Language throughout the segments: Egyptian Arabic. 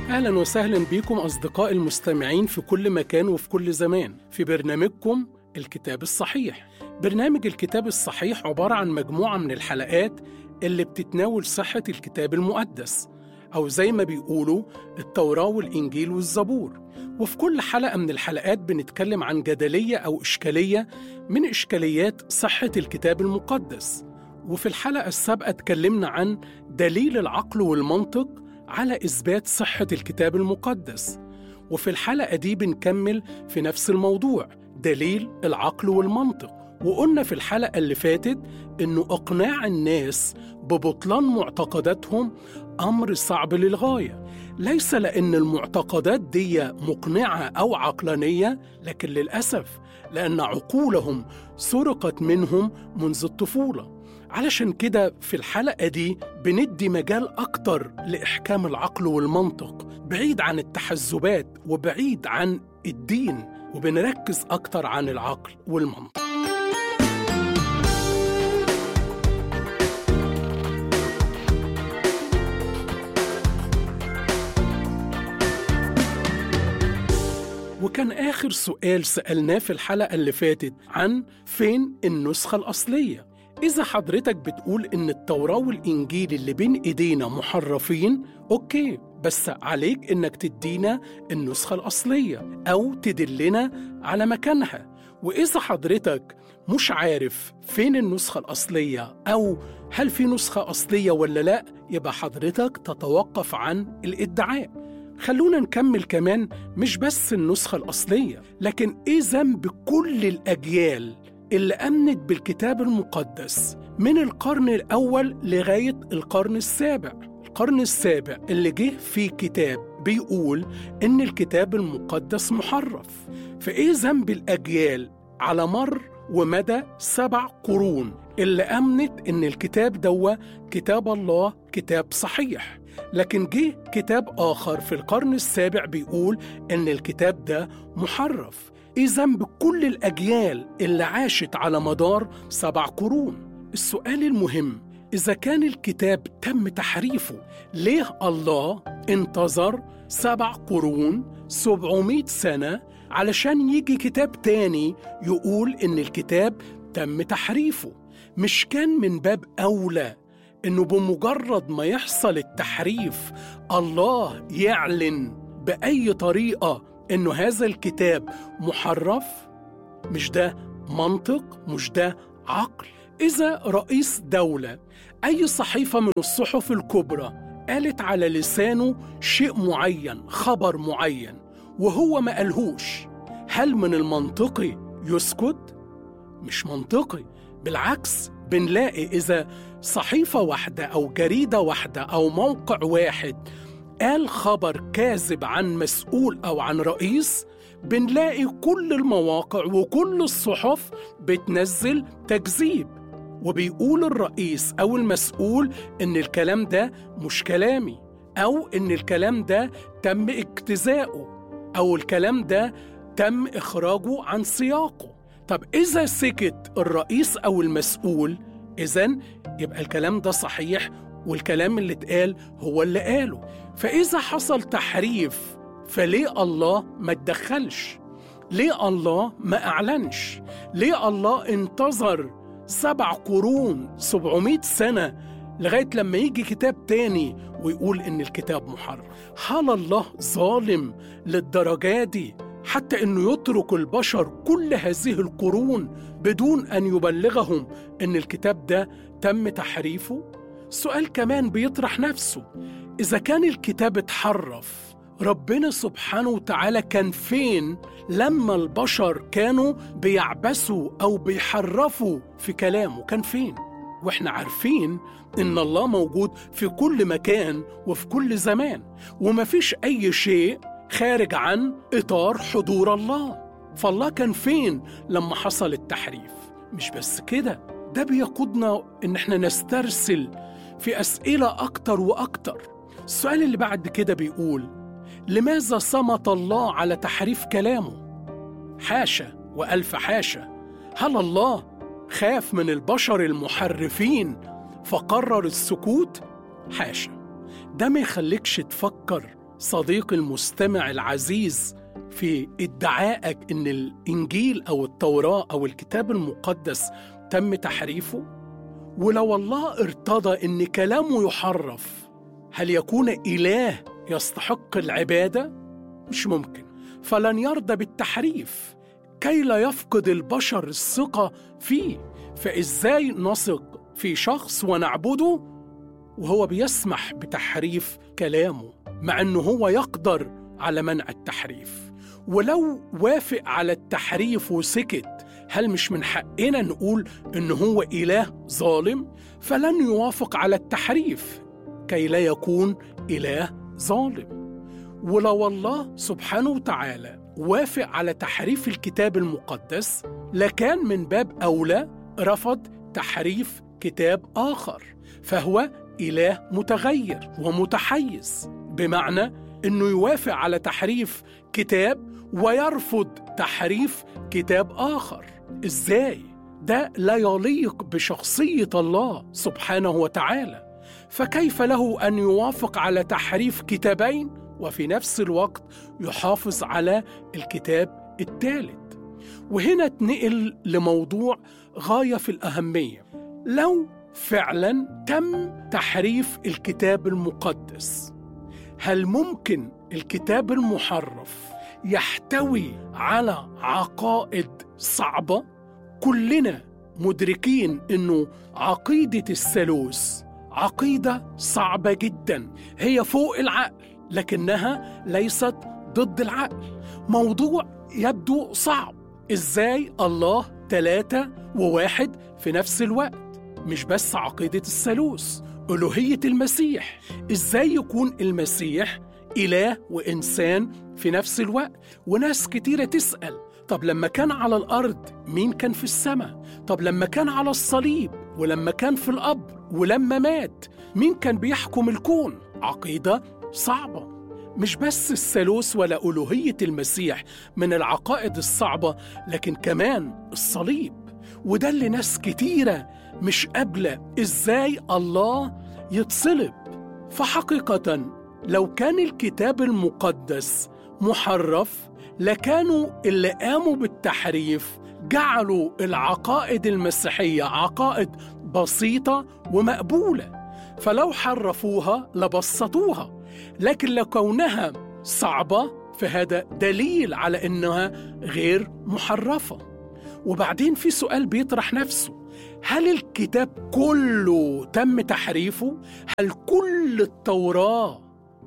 أهلا وسهلا بكم أصدقاء المستمعين في كل مكان وفي كل زمان في برنامجكم الكتاب الصحيح برنامج الكتاب الصحيح عبارة عن مجموعة من الحلقات اللي بتتناول صحة الكتاب المقدس أو زي ما بيقولوا التوراة والإنجيل والزبور وفي كل حلقة من الحلقات بنتكلم عن جدلية أو إشكالية من إشكاليات صحة الكتاب المقدس وفي الحلقة السابقة اتكلمنا عن دليل العقل والمنطق على إثبات صحة الكتاب المقدس وفي الحلقة دي بنكمل في نفس الموضوع دليل العقل والمنطق وقلنا في الحلقة اللي فاتت إنه إقناع الناس ببطلان معتقداتهم أمر صعب للغاية ليس لأن المعتقدات دي مقنعة أو عقلانية لكن للأسف لأن عقولهم سرقت منهم منذ الطفولة علشان كده في الحلقة دي بندي مجال أكتر لإحكام العقل والمنطق بعيد عن التحزبات وبعيد عن الدين وبنركز أكتر عن العقل والمنطق وكان آخر سؤال سألناه في الحلقة اللي فاتت عن فين النسخة الأصلية إذا حضرتك بتقول إن التوراة والإنجيل اللي بين إيدينا محرفين أوكي بس عليك إنك تدينا النسخة الأصلية أو تدلنا على مكانها وإذا حضرتك مش عارف فين النسخة الأصلية أو هل في نسخة أصلية ولا لأ يبقى حضرتك تتوقف عن الادعاء خلونا نكمل كمان مش بس النسخة الأصلية لكن إيه ذنب كل الأجيال اللي أمنت بالكتاب المقدس من القرن الأول لغاية القرن السابع القرن السابع اللي جه فيه كتاب بيقول إن الكتاب المقدس محرف فإيه ذنب الأجيال على مر ومدى سبع قرون اللي أمنت إن الكتاب دوا كتاب الله كتاب صحيح لكن جه كتاب آخر في القرن السابع بيقول إن الكتاب ده محرف إيه ذنب كل الأجيال اللي عاشت على مدار سبع قرون السؤال المهم إذا كان الكتاب تم تحريفه ليه الله انتظر سبع قرون سبعمائة سنة علشان يجي كتاب تاني يقول إن الكتاب تم تحريفه مش كان من باب أولى إنه بمجرد ما يحصل التحريف الله يعلن بأي طريقة إنه هذا الكتاب محرف مش ده منطق مش ده عقل إذا رئيس دولة أي صحيفة من الصحف الكبرى قالت على لسانه شيء معين خبر معين وهو ما قالهوش هل من المنطقي يسكت؟ مش منطقي بالعكس بنلاقي إذا صحيفة واحدة أو جريدة واحدة أو موقع واحد قال خبر كاذب عن مسؤول أو عن رئيس بنلاقي كل المواقع وكل الصحف بتنزل تكذيب وبيقول الرئيس أو المسؤول إن الكلام ده مش كلامي أو إن الكلام ده تم اجتزاؤه أو الكلام ده تم إخراجه عن سياقه طب إذا سكت الرئيس أو المسؤول إذا يبقى الكلام ده صحيح والكلام اللي اتقال هو اللي قاله فإذا حصل تحريف فليه الله ما اتدخلش؟ ليه الله ما أعلنش؟ ليه الله انتظر سبع قرون سبعمائة سنة لغاية لما يجي كتاب تاني ويقول إن الكتاب محرف هل الله ظالم للدرجة دي حتى انه يترك البشر كل هذه القرون بدون ان يبلغهم ان الكتاب ده تم تحريفه سؤال كمان بيطرح نفسه اذا كان الكتاب اتحرف ربنا سبحانه وتعالى كان فين لما البشر كانوا بيعبسوا او بيحرفوا في كلامه كان فين واحنا عارفين ان الله موجود في كل مكان وفي كل زمان ومفيش اي شيء خارج عن اطار حضور الله فالله كان فين لما حصل التحريف مش بس كده ده بيقودنا ان احنا نسترسل في اسئله اكتر واكتر السؤال اللي بعد كده بيقول لماذا صمت الله على تحريف كلامه حاشا والف حاشا هل الله خاف من البشر المحرفين فقرر السكوت حاشا ده ما يخليكش تفكر صديقي المستمع العزيز في ادعائك ان الانجيل او التوراه او الكتاب المقدس تم تحريفه ولو الله ارتضى ان كلامه يحرف هل يكون اله يستحق العباده مش ممكن فلن يرضى بالتحريف كي لا يفقد البشر الثقه فيه فازاي نثق في شخص ونعبده وهو بيسمح بتحريف كلامه مع انه هو يقدر على منع التحريف ولو وافق على التحريف وسكت هل مش من حقنا نقول ان هو اله ظالم فلن يوافق على التحريف كي لا يكون اله ظالم ولو الله سبحانه وتعالى وافق على تحريف الكتاب المقدس لكان من باب اولى رفض تحريف كتاب اخر فهو اله متغير ومتحيز بمعنى انه يوافق على تحريف كتاب ويرفض تحريف كتاب اخر ازاي ده لا يليق بشخصيه الله سبحانه وتعالى فكيف له ان يوافق على تحريف كتابين وفي نفس الوقت يحافظ على الكتاب الثالث وهنا اتنقل لموضوع غايه في الاهميه لو فعلا تم تحريف الكتاب المقدس هل ممكن الكتاب المحرف يحتوي على عقائد صعبه كلنا مدركين انه عقيده الثالوث عقيده صعبه جدا هي فوق العقل لكنها ليست ضد العقل موضوع يبدو صعب ازاي الله ثلاثة وواحد في نفس الوقت مش بس عقيدة الثالوث ألوهية المسيح إزاي يكون المسيح إله وإنسان في نفس الوقت وناس كتيرة تسأل طب لما كان على الأرض مين كان في السماء طب لما كان على الصليب ولما كان في القبر ولما مات مين كان بيحكم الكون عقيدة صعبة مش بس الثالوث ولا ألوهية المسيح من العقائد الصعبة لكن كمان الصليب وده اللي ناس كتيرة مش قابلة إزاي الله يتصلب فحقيقة لو كان الكتاب المقدس محرف لكانوا اللي قاموا بالتحريف جعلوا العقائد المسيحية عقائد بسيطة ومقبولة فلو حرفوها لبسطوها لكن لكونها صعبة فهذا دليل على إنها غير محرفة وبعدين في سؤال بيطرح نفسه هل الكتاب كله تم تحريفه؟ هل كل التوراة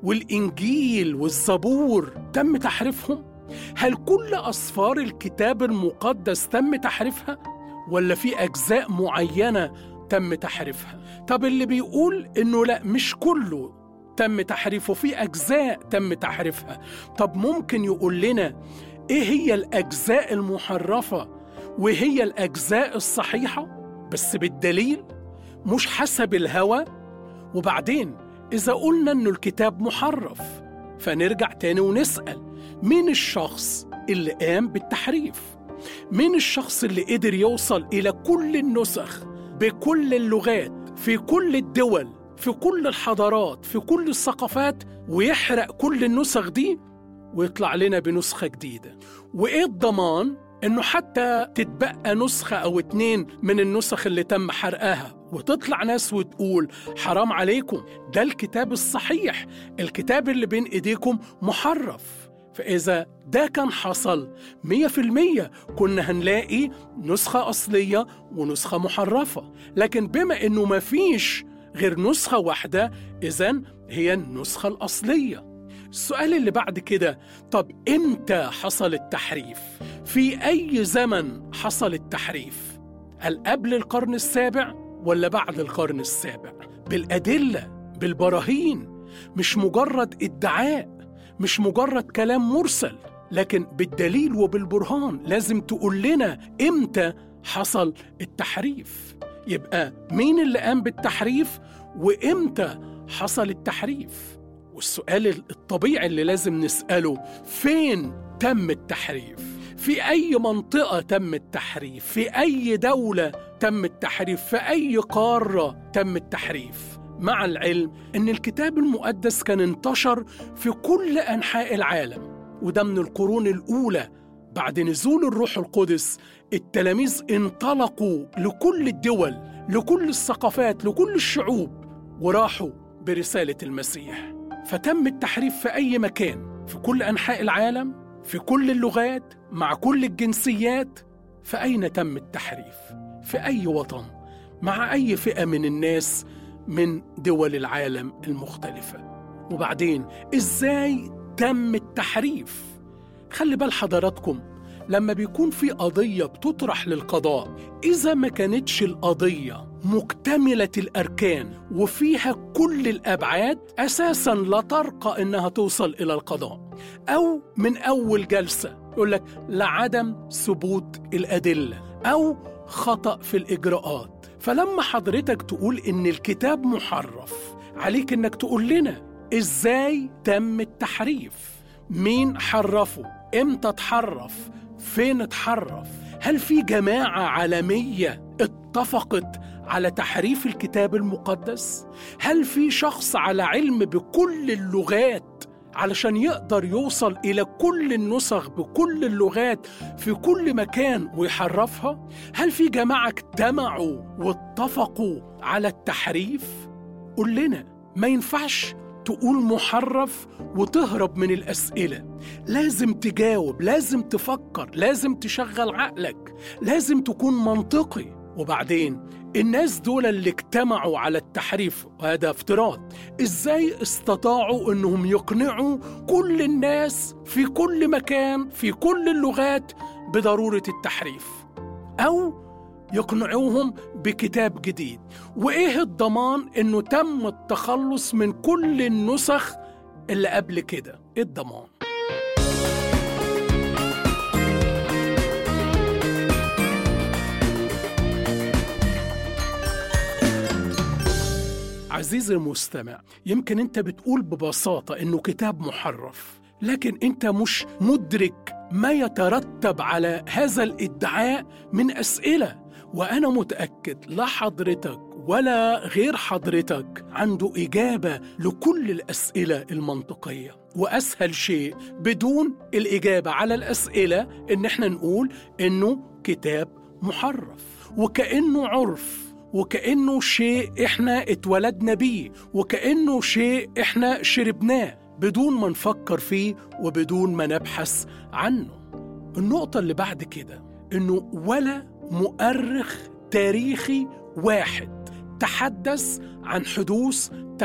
والإنجيل والزبور تم تحريفهم؟ هل كل أسفار الكتاب المقدس تم تحريفها؟ ولا في أجزاء معينة تم تحريفها؟ طب اللي بيقول إنه لا مش كله تم تحريفه في أجزاء تم تحريفها طب ممكن يقول لنا إيه هي الأجزاء المحرفة وهي الأجزاء الصحيحة بس بالدليل مش حسب الهوى وبعدين إذا قلنا إنه الكتاب محرف فنرجع تاني ونسأل مين الشخص اللي قام بالتحريف؟ مين الشخص اللي قدر يوصل إلى كل النسخ بكل اللغات في كل الدول في كل الحضارات في كل الثقافات ويحرق كل النسخ دي ويطلع لنا بنسخة جديدة وإيه الضمان إنه حتى تتبقى نسخة أو اتنين من النسخ اللي تم حرقها وتطلع ناس وتقول حرام عليكم ده الكتاب الصحيح الكتاب اللي بين إيديكم محرف فإذا ده كان حصل مية في المية كنا هنلاقي نسخة أصلية ونسخة محرفة لكن بما إنه مفيش غير نسخة واحدة إذا هي النسخة الأصلية السؤال اللي بعد كده طب إمتى حصل التحريف؟ في أي زمن حصل التحريف؟ هل قبل القرن السابع ولا بعد القرن السابع؟ بالأدلة بالبراهين مش مجرد ادعاء مش مجرد كلام مرسل لكن بالدليل وبالبرهان لازم تقول لنا إمتى حصل التحريف يبقى مين اللي قام بالتحريف وإمتى حصل التحريف والسؤال الطبيعي اللي لازم نسأله فين تم التحريف في أي منطقة تم التحريف في أي دولة تم التحريف في أي قارة تم التحريف مع العلم ان الكتاب المقدس كان انتشر في كل انحاء العالم وده من القرون الاولى بعد نزول الروح القدس التلاميذ انطلقوا لكل الدول لكل الثقافات لكل الشعوب وراحوا برساله المسيح فتم التحريف في اي مكان في كل انحاء العالم في كل اللغات مع كل الجنسيات فاين تم التحريف في اي وطن مع اي فئه من الناس من دول العالم المختلفه وبعدين ازاي تم التحريف خلي بال حضراتكم لما بيكون في قضيه بتطرح للقضاء اذا ما كانتش القضيه مكتمله الاركان وفيها كل الابعاد اساسا لا ترقى انها توصل الى القضاء او من اول جلسه يقول لك لعدم ثبوت الادله او خطا في الاجراءات فلما حضرتك تقول ان الكتاب محرف عليك انك تقول لنا ازاي تم التحريف مين حرفه امتى اتحرف فين اتحرف هل في جماعه عالميه اتفقت على تحريف الكتاب المقدس هل في شخص على علم بكل اللغات علشان يقدر يوصل الى كل النسخ بكل اللغات في كل مكان ويحرفها هل في جماعه اجتمعوا واتفقوا على التحريف قول لنا ما ينفعش تقول محرف وتهرب من الأسئلة لازم تجاوب لازم تفكر لازم تشغل عقلك لازم تكون منطقي وبعدين الناس دول اللي اجتمعوا على التحريف وهذا افتراض ازاي استطاعوا انهم يقنعوا كل الناس في كل مكان في كل اللغات بضرورة التحريف او يقنعوهم بكتاب جديد وايه الضمان انه تم التخلص من كل النسخ اللي قبل كده ايه الضمان عزيزي المستمع يمكن انت بتقول ببساطه انه كتاب محرف لكن انت مش مدرك ما يترتب على هذا الادعاء من اسئله وانا متاكد لا حضرتك ولا غير حضرتك عنده اجابه لكل الاسئله المنطقيه واسهل شيء بدون الاجابه على الاسئله ان احنا نقول انه كتاب محرف وكانه عرف وكانه شيء احنا اتولدنا بيه وكانه شيء احنا شربناه بدون ما نفكر فيه وبدون ما نبحث عنه النقطه اللي بعد كده انه ولا مؤرخ تاريخي واحد تحدث عن حدوث